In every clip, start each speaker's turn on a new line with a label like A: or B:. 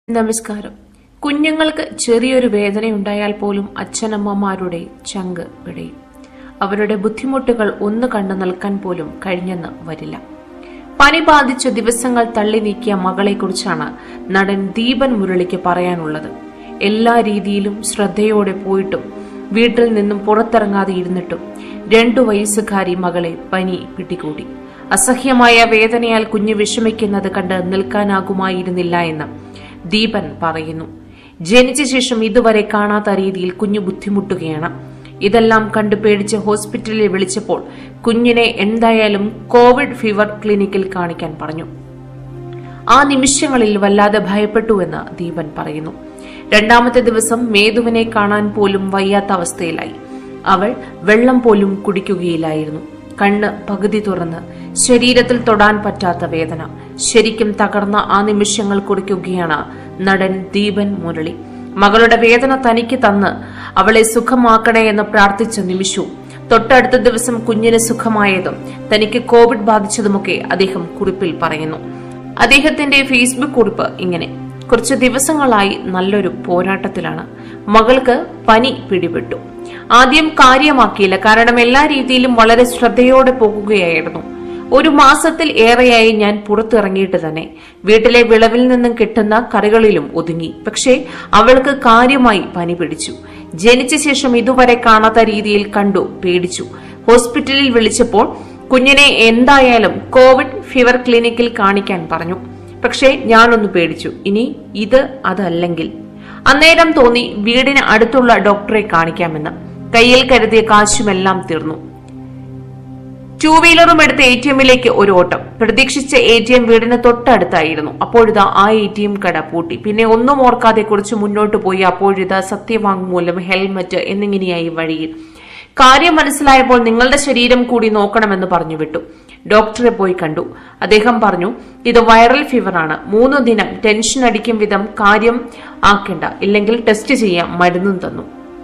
A: നമസ്കാരം കുഞ്ഞുങ്ങൾക്ക് ചെറിയൊരു വേദനയുണ്ടായാൽ പോലും അച്ഛനമ്മമാരുടെ ചങ്ക് പിടയും അവരുടെ ബുദ്ധിമുട്ടുകൾ ഒന്ന് കണ്ടു നിൽക്കാൻ പോലും കഴിഞ്ഞെന്ന് വരില്ല പനി ബാധിച്ച ദിവസങ്ങൾ തള്ളി നീക്കിയ മകളെക്കുറിച്ചാണ് നടൻ ദീപൻ മുരളിക്ക് പറയാനുള്ളത് എല്ലാ രീതിയിലും ശ്രദ്ധയോടെ പോയിട്ടും വീട്ടിൽ നിന്നും പുറത്തിറങ്ങാതെ ഇരുന്നിട്ടും രണ്ടു വയസ്സുകാരി മകളെ പനി പിടികൂടി അസഹ്യമായ വേദനയാൽ കുഞ്ഞ് വിഷമിക്കുന്നത് കണ്ട് നിൽക്കാനാകുമായിരുന്നില്ല എന്ന് ദീപൻ പറയുന്നു ജനിച്ച ശേഷം ഇതുവരെ കാണാത്ത രീതിയിൽ കുഞ്ഞു ബുദ്ധിമുട്ടുകയാണ് ഇതെല്ലാം കണ്ടു പേടിച്ച് ഹോസ്പിറ്റലിൽ വിളിച്ചപ്പോൾ കുഞ്ഞിനെ എന്തായാലും കോവിഡ് ഫീവർ ക്ലിനിക്കിൽ കാണിക്കാൻ പറഞ്ഞു ആ നിമിഷങ്ങളിൽ വല്ലാതെ ഭയപ്പെട്ടുവെന്ന് ദീപൻ പറയുന്നു രണ്ടാമത്തെ ദിവസം മേധുവിനെ കാണാൻ പോലും വയ്യാത്ത അവസ്ഥയിലായി അവൾ വെള്ളം പോലും കുടിക്കുകയില്ലായിരുന്നു കണ്ണ് പകുതി തുറന്ന് ശരീരത്തിൽ തൊടാൻ പറ്റാത്ത വേദന ശരിക്കും തകർന്ന ആ നിമിഷങ്ങൾ കുറിക്കുകയാണ് നടൻ ദീപൻ മുരളി മകളുടെ വേദന തനിക്ക് തന്ന് അവളെ സുഖമാക്കണേ എന്ന് പ്രാർത്ഥിച്ച നിമിഷവും തൊട്ടടുത്ത ദിവസം കുഞ്ഞിന് സുഖമായതും തനിക്ക് കോവിഡ് ബാധിച്ചതുമൊക്കെ അദ്ദേഹം കുറിപ്പിൽ പറയുന്നു അദ്ദേഹത്തിന്റെ ഫേസ്ബുക്ക് കുറിപ്പ് ഇങ്ങനെ കുറച്ച് ദിവസങ്ങളായി നല്ലൊരു പോരാട്ടത്തിലാണ് മകൾക്ക് പനി പിടിപെട്ടു ആദ്യം കാര്യമാക്കിയില്ല കാരണം എല്ലാ രീതിയിലും വളരെ ശ്രദ്ധയോടെ പോകുകയായിരുന്നു ഒരു മാസത്തിൽ ഏറെയായി ഞാൻ പുറത്തിറങ്ങിയിട്ട് തന്നെ വീട്ടിലെ വിളവിൽ നിന്നും കിട്ടുന്ന കറികളിലും ഒതുങ്ങി പക്ഷേ അവൾക്ക് കാര്യമായി പനി പിടിച്ചു ജനിച്ച ശേഷം ഇതുവരെ കാണാത്ത രീതിയിൽ കണ്ടു പേടിച്ചു ഹോസ്പിറ്റലിൽ വിളിച്ചപ്പോൾ കുഞ്ഞിനെ എന്തായാലും കോവിഡ് ഫീവർ ക്ലിനിക്കിൽ കാണിക്കാൻ പറഞ്ഞു പക്ഷേ ഞാനൊന്ന് പേടിച്ചു ഇനി ഇത് അതല്ലെങ്കിൽ അന്നേരം തോന്നി വീടിന് അടുത്തുള്ള ഡോക്ടറെ കാണിക്കാമെന്ന് കയ്യിൽ കരുതിയ കാശുമെല്ലാം തീർന്നു ടൂ വീലറും എടുത്ത് എ ടി എമ്മിലേക്ക് ഒരു ഓട്ടം പ്രതീക്ഷിച്ച എ ടി എം വീടിന് തൊട്ടടുത്തായിരുന്നു അപ്പോഴിതാ ആ എ ടി എം കട പൂട്ടി പിന്നെ ഒന്നും ഓർക്കാതെ കുറച്ച് മുന്നോട്ട് പോയി അപ്പോഴിതാ സത്യവാങ്മൂലം ഹെൽമറ്റ് എന്നിങ്ങനെയായി വഴിയിൽ കാര്യം മനസ്സിലായപ്പോൾ നിങ്ങളുടെ ശരീരം കൂടി നോക്കണമെന്ന് പറഞ്ഞു വിട്ടു ഡോക്ടറെ പോയി കണ്ടു അദ്ദേഹം പറഞ്ഞു ഇത് വൈറൽ ഫീവർ ആണ് മൂന്ന് ദിനം ടെൻഷൻ അടിക്കും വിധം കാര്യം ആക്കേണ്ട ഇല്ലെങ്കിൽ ടെസ്റ്റ് ചെയ്യാം മരുന്നും തന്നു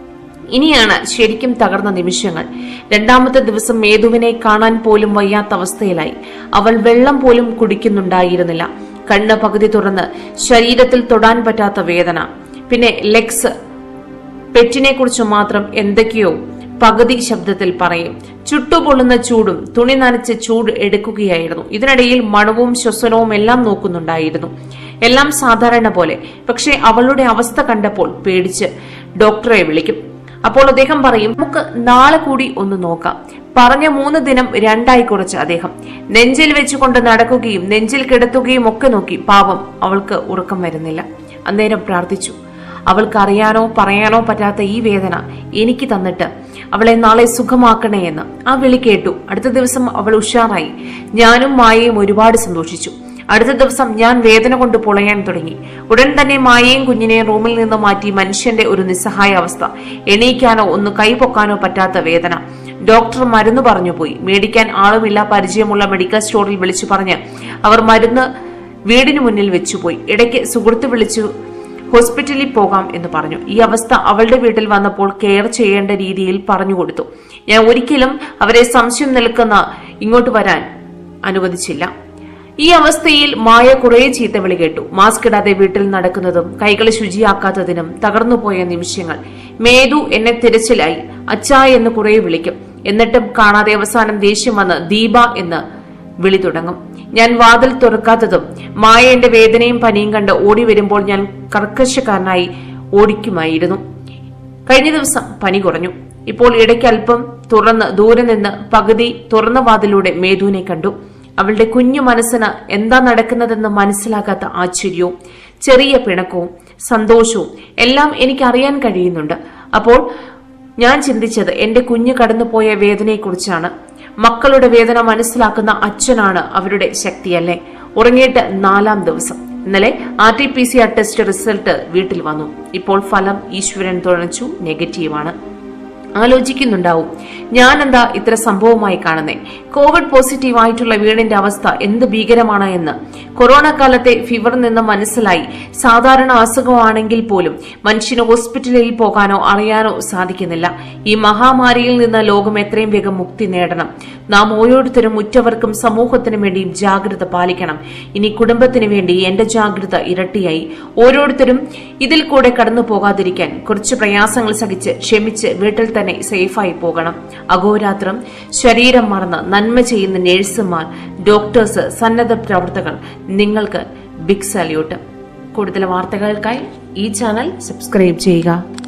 A: ഇനിയാണ് ശരിക്കും തകർന്ന നിമിഷങ്ങൾ രണ്ടാമത്തെ ദിവസം മേധുവിനെ കാണാൻ പോലും വയ്യാത്ത അവസ്ഥയിലായി അവൾ വെള്ളം പോലും കുടിക്കുന്നുണ്ടായിരുന്നില്ല കണ്ണ് പകുതി തുറന്ന് ശരീരത്തിൽ തൊടാൻ പറ്റാത്ത വേദന പിന്നെ ലെഗ്സ് പെറ്റിനെ കുറിച്ച് മാത്രം എന്തൊക്കെയോ പകുതി ശബ്ദത്തിൽ പറയും ചുട്ടുപൊള്ളുന്ന ചൂടും തുണി നനച്ച് ചൂട് എടുക്കുകയായിരുന്നു ഇതിനിടയിൽ മണവും ശ്വസനവും എല്ലാം നോക്കുന്നുണ്ടായിരുന്നു എല്ലാം സാധാരണ പോലെ പക്ഷേ അവളുടെ അവസ്ഥ കണ്ടപ്പോൾ പേടിച്ച് ഡോക്ടറെ വിളിക്കും അപ്പോൾ അദ്ദേഹം പറയും നമുക്ക് നാളെ കൂടി ഒന്ന് നോക്കാം പറഞ്ഞ മൂന്ന് ദിനം രണ്ടായി കുറച്ച് അദ്ദേഹം നെഞ്ചിൽ വെച്ചുകൊണ്ട് നടക്കുകയും നെഞ്ചിൽ കിടത്തുകയും ഒക്കെ നോക്കി പാവം അവൾക്ക് ഉറക്കം വരുന്നില്ല അന്നേരം പ്രാർത്ഥിച്ചു അവൾക്ക് അറിയാനോ പറയാനോ പറ്റാത്ത ഈ വേദന എനിക്ക് തന്നിട്ട് അവളെ നാളെ സുഖമാക്കണേ എന്ന് ആ വിളി കേട്ടു അടുത്ത ദിവസം അവൾ ഉഷാറായി ഞാനും മായയും ഒരുപാട് സന്തോഷിച്ചു അടുത്ത ദിവസം ഞാൻ വേദന കൊണ്ട് പൊളയാൻ തുടങ്ങി ഉടൻ തന്നെ മായയും കുഞ്ഞിനെയും റൂമിൽ നിന്ന് മാറ്റി മനുഷ്യന്റെ ഒരു നിസ്സഹായ അവസ്ഥ എണീക്കാനോ ഒന്ന് കൈപൊക്കാനോ പറ്റാത്ത വേദന ഡോക്ടർ മരുന്ന് പറഞ്ഞു പോയി മേടിക്കാൻ ആളുമില്ല പരിചയമുള്ള മെഡിക്കൽ സ്റ്റോറിൽ വിളിച്ചു പറഞ്ഞ് അവർ മരുന്ന് വീടിന് മുന്നിൽ വെച്ചുപോയി ഇടയ്ക്ക് സുഹൃത്ത് വിളിച്ചു ഹോസ്പിറ്റലിൽ പോകാം എന്ന് പറഞ്ഞു ഈ അവസ്ഥ അവളുടെ വീട്ടിൽ വന്നപ്പോൾ കെയർ ചെയ്യേണ്ട രീതിയിൽ പറഞ്ഞു കൊടുത്തു ഞാൻ ഒരിക്കലും അവരെ സംശയം നിൽക്കുന്ന ഇങ്ങോട്ട് വരാൻ അനുവദിച്ചില്ല ഈ അവസ്ഥയിൽ മായ കുറെ ചീത്തവിളി കേട്ടു മാസ്ക് ഇടാതെ വീട്ടിൽ നടക്കുന്നതും കൈകൾ ശുചിയാക്കാത്തതിനും തകർന്നുപോയ നിമിഷങ്ങൾ മേധു എന്നെ തിരച്ചിലായി അച്ചാ എന്ന് കുറെ വിളിക്കും എന്നിട്ടും കാണാതെ അവസാനം ദേഷ്യം വന്ന് ദീപ എന്ന് വിളി തുടങ്ങും ഞാൻ വാതിൽ തുറക്കാത്തതും മായ എന്റെ വേദനയും പനിയും കണ്ട് ഓടി വരുമ്പോൾ ഞാൻ കർക്കശക്കാരനായി ഓടിക്കുമായിരുന്നു കഴിഞ്ഞ ദിവസം പനി കുറഞ്ഞു ഇപ്പോൾ ഇടയ്ക്ക് അല്പം തുറന്ന് ദൂരെ നിന്ന് പകുതി തുറന്ന വാതിലൂടെ മേധുവിനെ കണ്ടു അവളുടെ കുഞ്ഞു മനസ്സിന് എന്താ നടക്കുന്നതെന്ന് മനസ്സിലാകാത്ത ആശ്ചര്യവും ചെറിയ പിണക്കവും സന്തോഷവും എല്ലാം എനിക്ക് അറിയാൻ കഴിയുന്നുണ്ട് അപ്പോൾ ഞാൻ ചിന്തിച്ചത് എന്റെ കുഞ്ഞ് കടന്നുപോയ വേദനയെക്കുറിച്ചാണ് മക്കളുടെ വേദന മനസ്സിലാക്കുന്ന അച്ഛനാണ് അവരുടെ ശക്തിയല്ലേ ഉറങ്ങിയിട്ട് നാലാം ദിവസം ഇന്നലെ R T P C R test result വീട്ടിൽ വന്നു ഇപ്പോൾ ഫലം ഈശ്വരൻ തുണച്ചു നെഗറ്റീവാണ് ആലോചിക്കുന്നുണ്ടാവും ഞാൻ എന്താ ഇത്ര സംഭവമായി കാണുന്നേ കോവിഡ് പോസിറ്റീവ് ആയിട്ടുള്ള വീടിന്റെ അവസ്ഥ എന്ത് ഭീകരമാണ് എന്ന് കൊറോണ കാലത്തെ ഫീവർ നിന്ന് മനസ്സിലായി സാധാരണ അസുഖമാണെങ്കിൽ പോലും മനുഷ്യന് ഹോസ്പിറ്റലിൽ പോകാനോ അറിയാനോ സാധിക്കുന്നില്ല ഈ മഹാമാരിയിൽ നിന്ന് ലോകം എത്രയും വേഗം മുക്തി നേടണം നാം ഓരോരുത്തരും ഉറ്റവർക്കും സമൂഹത്തിനും വേണ്ടിയും ജാഗ്രത പാലിക്കണം ഇനി കുടുംബത്തിന് വേണ്ടി എന്റെ ജാഗ്രത ഇരട്ടിയായി ഓരോരുത്തരും ഇതിൽ കൂടെ കടന്നു പോകാതിരിക്കാൻ കുറച്ച് പ്രയാസങ്ങൾ സഹിച്ച് ക്ഷമിച്ച് വീട്ടിൽ തന്നെ സേഫായി പോകണം അഹോരാത്രം ശരീരം മറന്ന് നന്മ ചെയ്യുന്ന നഴ്സുമാർ ഡോക്ടേഴ്സ് സന്നദ്ധ പ്രവർത്തകർ നിങ്ങൾക്ക് ബിഗ് സല്യൂട്ട് കൂടുതൽ വാർത്തകൾക്കായി ഈ ചാനൽ സബ്സ്ക്രൈബ് ചെയ്യുക